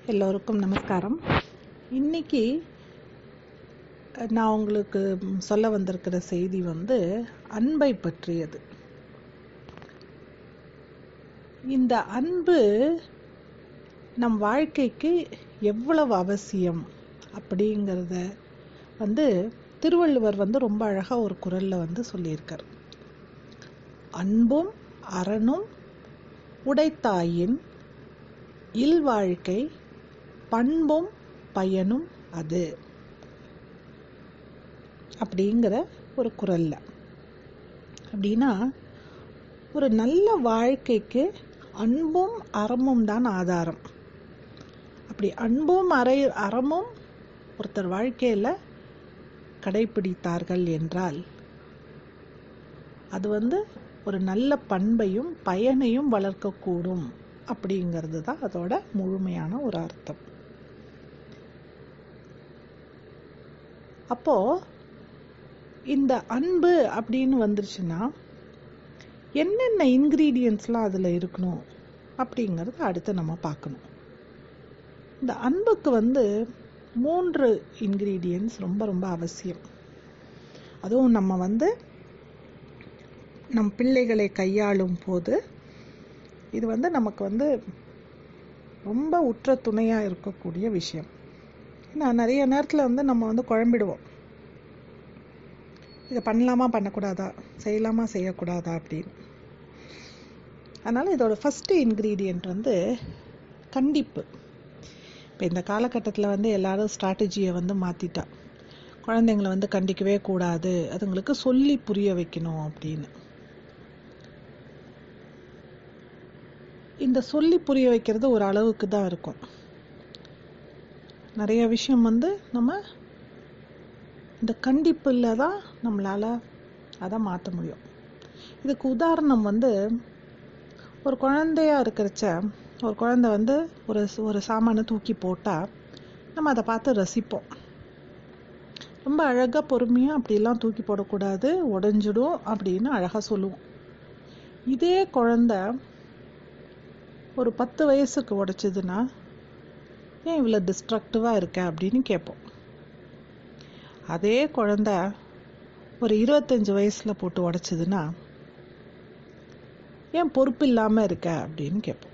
எல்லோருக்கும் நமஸ்காரம் இன்னைக்கு அஹ், நான் உங்களுக்கு சொல்ல வந்திருக்கிற செய்தி வந்து அன்பை பற்றியது இந்த அன்பு நம் வாழ்க்கைக்கு எவ்வளவு அவசியம் அப்படிங்கிறத வந்து திருவள்ளுவர் வந்து ரொம்ப அழகா ஒரு குரல்ல வந்து சொல்லியிருக்கார் அன்பும் அறனும் உடைத்தாயின் இல்வாழ்க்கை பண்பும் பயனும் அது அப்படிங்கிற ஒரு குரல்ல அப்படின்னா ஒரு நல்ல வாழ்க்கைக்கு அன்பும் அறமும் தான் ஆதாரம் அப்படி அன்பும் அறை அறமும் ஒருத்தர் வாழ்க்கையில கடைபிடித்தார்கள் என்றால் அது வந்து ஒரு நல்ல பண்பையும் பயனையும் வளர்க்கக்கூடும் அப்படிங்கிறது தான் அதோட முழுமையான ஒரு அர்த்தம் அப்போ இந்த அன்பு அப்படின்னு வந்துருச்சுன்னா என்னென்ன இன்கிரீடியன்ஸ்லாம் அதில் இருக்கணும் அப்படிங்கிறத அடுத்து நம்ம பார்க்கணும் இந்த அன்புக்கு வந்து மூன்று இன்கிரீடியன்ஸ் ரொம்ப ரொம்ப அவசியம் அதுவும் நம்ம வந்து நம் பிள்ளைகளை கையாளும் போது இது வந்து நமக்கு வந்து ரொம்ப உற்ற துணையா இருக்கக்கூடிய விஷயம் ஏன்னா நிறைய நேரத்துல வந்து நம்ம வந்து குழம்பிடுவோம் இதை பண்ணலாமா பண்ணக்கூடாதா செய்யலாமா செய்யக்கூடாதா அப்படின்னு அதனால இதோட ஃபர்ஸ்ட் இன்கிரீடியன்ட் வந்து கண்டிப்பு இப்போ இந்த காலகட்டத்தில் வந்து எல்லாரும் ஸ்ட்ராட்டஜியை வந்து மாத்திட்டா குழந்தைங்களை வந்து கண்டிக்கவே கூடாது அதுங்களுக்கு சொல்லி புரிய வைக்கணும் அப்படின்னு இந்த சொல்லி புரிய வைக்கிறது ஒரு அளவுக்கு தான் இருக்கும் நிறைய விஷயம் வந்து நம்ம இந்த கண்டிப்புல தான் நம்மளால அதை மாற்ற முடியும் இதுக்கு உதாரணம் வந்து ஒரு குழந்தையா இருக்கிறச்ச ஒரு குழந்தை வந்து ஒரு ஒரு சாமானை தூக்கி போட்டா நம்ம அதை பார்த்து ரசிப்போம் ரொம்ப அழகா பொறுமையா அப்படிலாம் தூக்கி போடக்கூடாது உடைஞ்சிடும் அப்படின்னு அழகா சொல்லுவோம் இதே குழந்தை ஒரு பத்து வயசுக்கு உடைச்சதுன்னா ஏன் இவ்வளோ டிஸ்ட்ரக்டிவாக இருக்க அப்படின்னு கேட்போம் அதே குழந்தை ஒரு இருபத்தஞ்சு வயசுல போட்டு உடைச்சதுன்னா ஏன் பொறுப்பு இல்லாம இருக்க அப்படின்னு கேட்போம்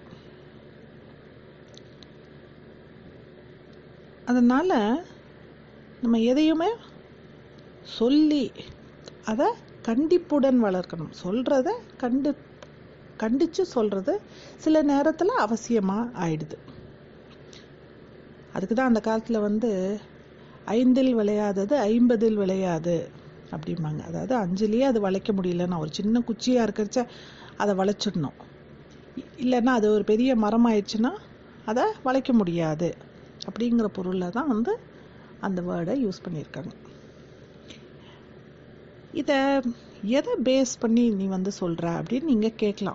அதனால நம்ம எதையுமே சொல்லி அதை கண்டிப்புடன் வளர்க்கணும் சொல்றத கண்டு கண்டிச்சு சொல்றது சில நேரத்துல அவசியமா ஆயிடுது அதுக்கு தான் அந்த காலத்துல வந்து ஐந்தில் விளையாதது ஐம்பதில் விளையாது அப்படிம்பாங்க அதாவது அஞ்சுலயே அது வளைக்க முடியலன்னா ஒரு சின்ன குச்சியா இருக்கிறச்ச அதை வளைச்சிடணும் இ- இல்லைன்னா அது ஒரு பெரிய மரம் ஆயிடுச்சுன்னா அதை வளைக்க முடியாது அப்படிங்கிற பொருள்ல தான் வந்து அந்த வேர்டை யூஸ் பண்ணியிருக்காங்க இத எதை பேஸ் பண்ணி நீ வந்து சொல்ற அப்படின்னு நீங்க கேட்கலாம்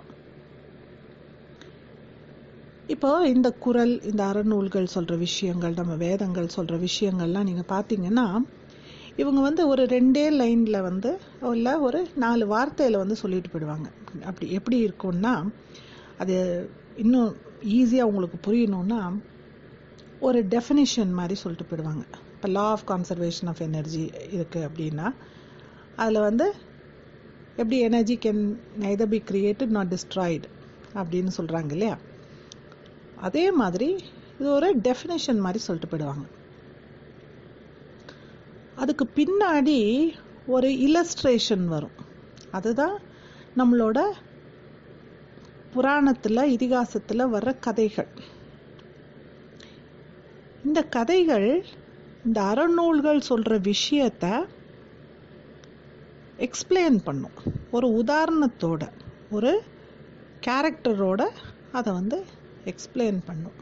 இப்போ இந்த குரல் இந்த அறநூல்கள் சொல்ற விஷயங்கள் நம்ம வேதங்கள் சொல்ற விஷயங்கள்லாம் நீங்க பாத்தீங்கன்னா இவங்க வந்து ஒரு ரெண்டே லைன்ல வந்து இல்ல ஒரு நாலு வார்த்தையில வந்து சொல்லிட்டு போயிடுவாங்க அப்படி எப்படி இருக்கும்னா அது இன்னும் ஈஸியா உங்களுக்கு புரியணும்னா ஒரு டெஃபினிஷன் மாதிரி சொல்லிட்டு போயிடுவாங்க இப்போ law of conservation of energy இருக்கு அப்படின்னா அதுல வந்து எப்படி energy can neither be created not destroyed அப்படின்னு சொல்றாங்க இல்லையா அதே மாதிரி இது ஒரு டெஃபினேஷன் மாதிரி சொல்லிட்டு போயிடுவாங்க அதுக்கு பின்னாடி ஒரு இல்லஸ்ட்ரேஷன் வரும் அதுதான் நம்மளோட புராணத்துல இதிகாசத்துல வர்ற கதைகள் இந்த கதைகள் இந்த அறநூல்கள் சொல்ற விஷயத்த எக்ஸ்பிளைன் பண்ணும் ஒரு உதாரணத்தோட ஒரு கேரக்டரோட அதை வந்து எக்ஸ்பிளைன் பண்ணும்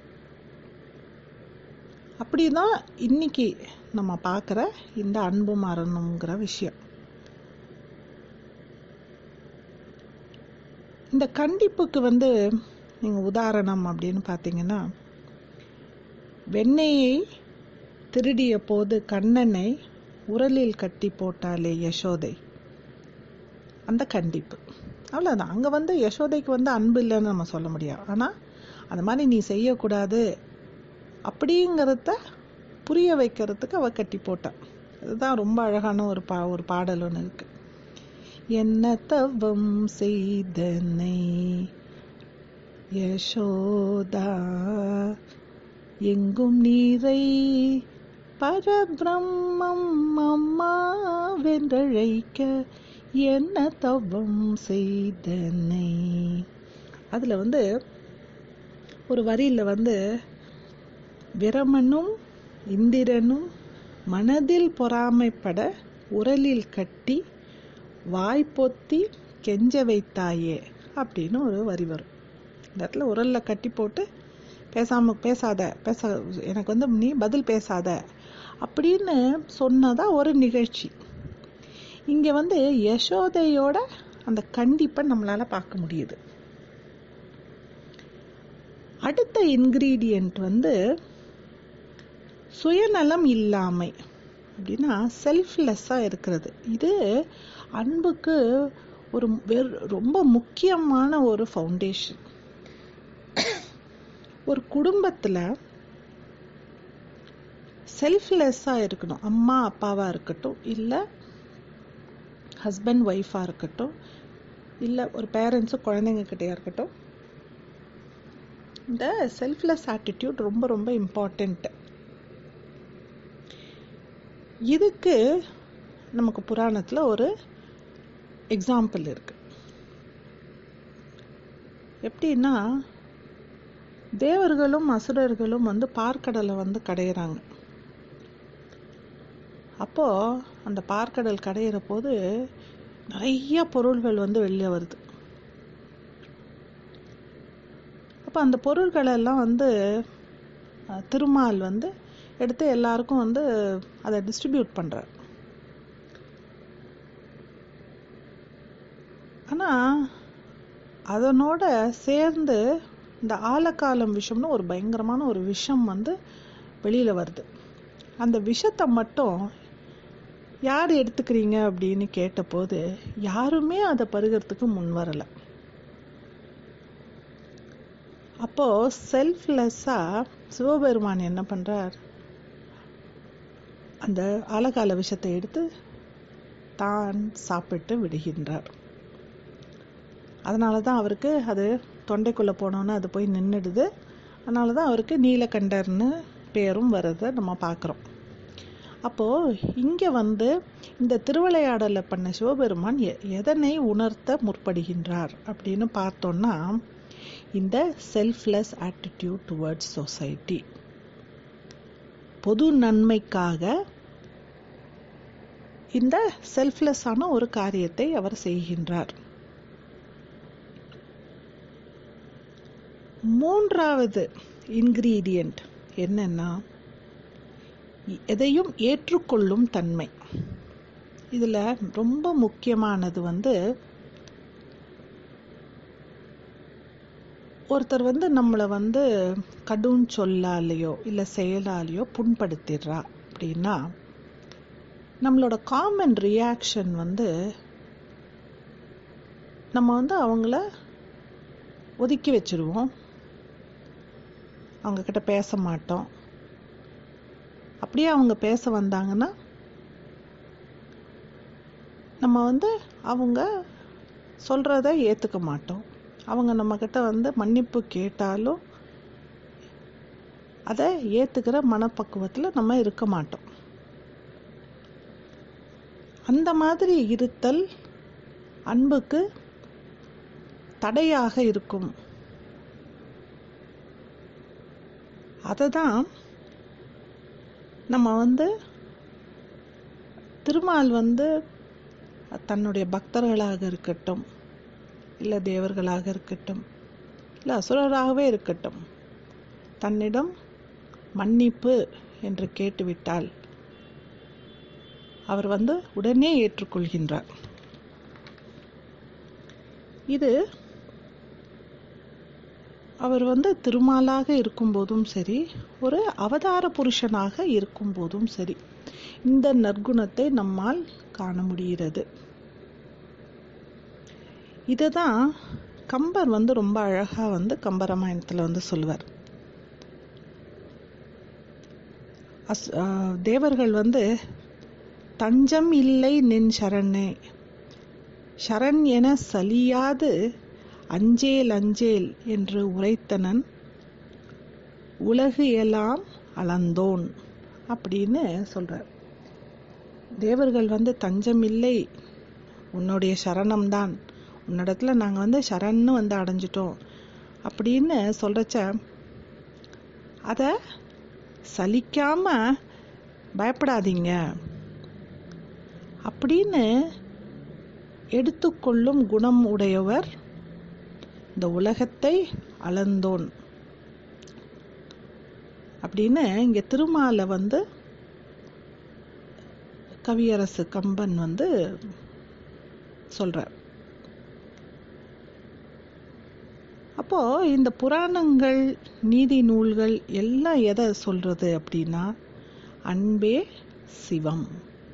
அப்படிதான் இன்னைக்கு நம்ம பார்க்குற இந்த அன்பு மரணம்ங்கிற விஷயம் இந்த கண்டிப்புக்கு வந்து நீங்க உதாரணம் அப்படின்னு பார்த்தீங்கன்னா வெண்ணெயை திருடிய போது கண்ணனை உரலில் கட்டி போட்டாலே யசோதை அந்த கண்டிப்பு அவ்வளவுதான் அங்க வந்து யசோதைக்கு வந்து அன்பு இல்லைன்னு நம்ம சொல்ல முடியாது ஆனா அந்த மாதிரி நீ செய்யக்கூடாது அப்படிங்கிறத புரிய வைக்கிறதுக்கு அவ கட்டி போட்டான் அதுதான் ரொம்ப அழகான ஒரு பா ஒரு பாடல் ஒன்று இருக்கு என்ன தவம் செய்தனை யசோதா எங்கும் நீரை பரபிரம்மம் அம்மா வென்றழைக்க என்ன தவம் செய்தனை அதுல வந்து ஒரு வரியில வந்து பிரமனும் இந்திரனும் மனதில் பொறாமைப்பட உரலில் கட்டி வாய் பொத்தி கெஞ்ச வைத்தாயே அப்படின்னு ஒரு வரி வரும் இந்த இடத்துல உரல்ல கட்டி போட்டு பேசாம பேசாத பேச எனக்கு வந்து நீ பதில் பேசாத அப்படின்னு சொன்னதா ஒரு நிகழ்ச்சி இங்க வந்து யசோதையோட அந்த கண்டிப்பை நம்மளால பார்க்க முடியுது அடுத்த இன்கிரீடியன்ட் வந்து சுயநலம் இல்லாமை அப்படின்னா செல்ஃப்லெஸ்ஸா இருக்கிறது இது அன்புக்கு ஒரு வெறு- ரொம்ப முக்கியமான ஒரு ஃபவுண்டேஷன் ஒரு குடும்பத்துல செல்ஃப்லெஸ்ஸா இருக்கணும் அம்மா அப்பாவா இருக்கட்டும் இல்ல ஹஸ்பண்ட் ஒய்ஃபா இருக்கட்டும் இல்ல ஒரு பேரண்ட்ஸும் குழந்தைங்க கிட்டயா இருக்கட்டும் இந்த செல்ஃப்லெஸ் ஆட்டிடியூட் ரொம்ப ரொம்ப இம்பார்ட்டண்ட் இதுக்கு நமக்கு புராணத்துல ஒரு எக்ஸாம்பிள் இருக்கு எப்படின்னா தேவர்களும் அசுரர்களும் வந்து பார்க்கடலை வந்து கடையிறாங்க அப்போ அந்த பார்க்கடல் கடையிற போது நிறைய பொருள்கள் வந்து வெளியே வருது அப்ப அந்த பொருள்கள் எல்லாம் வந்து அஹ், திருமால் வந்து எடுத்து எல்லாருக்கும் வந்து அதை டிஸ்ட்ரிபியூட் பண்றார் ஆனா அதனோட சேர்ந்து இந்த ஆலக்காலம் விஷம்னு ஒரு பயங்கரமான ஒரு விஷம் வந்து வெளியில வருது அந்த விஷத்தை மட்டும் யார் எடுத்துக்கிறீங்க அப்படின்னு கேட்டபோது யாருமே அதை பருகிறதுக்கு முன் வரல அப்போ செல்ஃப்லெஸ்ஸா சிவபெருமான் என்ன பண்றார் அந்த ஆலகால விஷத்தை எடுத்து தான் சாப்பிட்டு விடுகின்றார் அதனால தான் அவருக்கு அது தொண்டைக்குள்ள போனோன்னு அது போய் நின்னுடுது அதனால தான் அவருக்கு நீலகண்டர்னு பேரும் வரதை நம்ம பார்க்குறோம் அப்போ இங்க வந்து இந்த திருவிளையாடலை பண்ண சிவபெருமான் எ- எதனை உணர்த்த முற்படுகின்றார் அப்படின்னு பார்த்தோம்னா இந்த செல்ஃப்லெஸ் ஆட்டிடியூட் டுவர்ட்ஸ் சொசைட்டி பொது நன்மைக்காக இந்த செல்ஃப்லெஸ்ஸான ஒரு காரியத்தை அவர் செய்கின்றார் மூன்றாவது இன்கிரீடியன்ட் என்னன்னா எதையும் ஏற்றுக்கொள்ளும் தன்மை இதுல ரொம்ப முக்கியமானது வந்து ஒருத்தர் வந்து நம்மளை வந்து கடும் சொல்லாலேயோ இல்ல செயலாலேயோ புண்படுத்திடுறா அப்படின்னா நம்மளோட காமன் ரியாக்ஷன் வந்து நம்ம வந்து அவங்கள ஒதுக்கி வச்சிருவோம் அவங்க கிட்ட பேச மாட்டோம் அப்படியே அவங்க பேச வந்தாங்கன்னா நம்ம வந்து அவங்க சொல்றத ஏத்துக்க மாட்டோம் அவங்க நம்ம கிட்ட வந்து மன்னிப்பு கேட்டாலும் அதை ஏத்துக்கிற மனப்பக்குவத்துல நம்ம இருக்க மாட்டோம் அந்த மாதிரி இருத்தல் அன்புக்கு தடையாக இருக்கும் அததான் நம்ம வந்து திருமால் வந்து தன்னுடைய பக்தர்களாக இருக்கட்டும் இல்ல தேவர்களாக இருக்கட்டும் இல்ல அசுரராகவே இருக்கட்டும் தன்னிடம் மன்னிப்பு என்று கேட்டுவிட்டால் அவர் வந்து உடனே ஏற்றுக்கொள்கின்றார் இது அவர் வந்து திருமாலாக இருக்கும்போதும் சரி ஒரு அவதார புருஷனாக இருக்கும்போதும் சரி இந்த நற்குணத்தை நம்மால் காண முடிகிறது இதுதான் கம்பர் வந்து ரொம்ப அழகா வந்து கம்பராமாயணத்துல வந்து சொல்லுவார் அஸ் ஆ, தேவர்கள் வந்து தஞ்சம் இல்லை நின் சரணே சரண் என சலியாது அஞ்சேல் அஞ்சேல் என்று உரைத்தனன் உலகு எல்லாம் அளந்தோன் அப்படின்னு சொல்றார் தேவர்கள் வந்து தஞ்சம் இல்லை உன்னுடைய சரணம்தான் உன்னிடத்துல நாங்க வந்து சரண்னு வந்து அடைஞ்சிட்டோம் அப்படின்னு சொல்றச்ச அத சலிக்காம பயப்படாதீங்க அப்படின்னு எடுத்துக்கொள்ளும் குணம் உடையவர் இந்த உலகத்தை அளந்தோன் அப்படின்னு இங்க திருமால வந்து கவியரசு கம்பன் வந்து சொல்றார் அப்போ இந்த புராணங்கள் நீதி நூல்கள் எல்லாம் எதை சொல்றது அப்படின்னா அன்பே சிவம்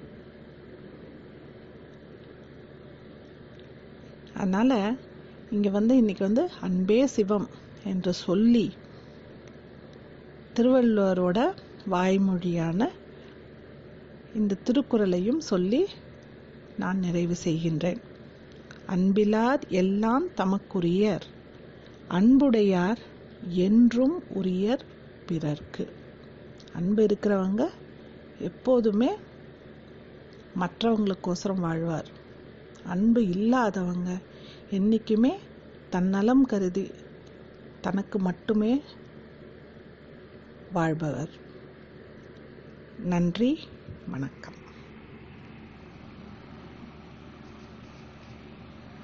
அதனால இங்க வந்து இன்னைக்கு வந்து அன்பே சிவம் என்று சொல்லி திருவள்ளுவரோட வாய்மொழியான இந்த திருக்குறளையும் சொல்லி நான் நிறைவு செய்கின்றேன் அன்பிலார் எல்லாம் தமக்குரியர் அன்புடையார் என்றும் உரியர் பிறர்க்கு அன்பு இருக்கிறவங்க எப்போதுமே மற்றவங்களுக்கோசரம் வாழ்வார் அன்பு இல்லாதவங்க என்னைக்குமே தன்னலம் கருதி தனக்கு மட்டுமே வாழ்பவர் நன்றி வணக்கம்